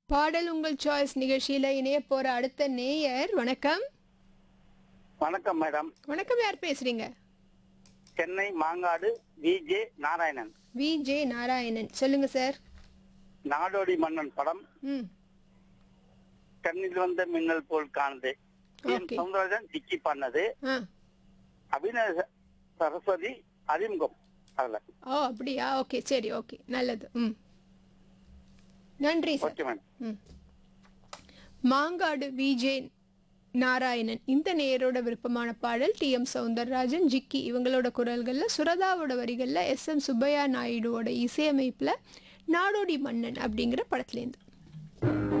பாடல் உங்கள் சாய்ஸ் நிகழ்ச்சியில இணைய போற அடுத்த நேயர் வணக்கம் வணக்கம் மேடம் வணக்கம் யார் பேசுறீங்க Chennai Mangadu VJ Narayanan V J Narayanan சொல்லுங்க சார் நாடோடி மன்னன் படம் ம் கண்ணில் வந்த மின்னல் போல் காணுது என் Okay. சவுந்தரராஜன் டிக்கி பண்ணது ஆ அபிநய ச- சரஸ்வதி அறிமுகம் அதுல ஓ அப்படியா ஓகே சரி ஓகே நல்லது ம் நன்றி சார் ஓகே மேடம் ம் மாங்காடு விஜே நாராயணன் இந்த நேயரோட விருப்பமான பாடல் டி எம் சவுந்தரராஜன் ஜிக்கி இவங்களோட குரல்களில் சுரதாவோட வரிகளில் எஸ் எம் சுப்பையா நாயுடுவோட இசையமைப்பில் நாடோடி மன்னன் அப்படிங்கிற படத்துலேருந்து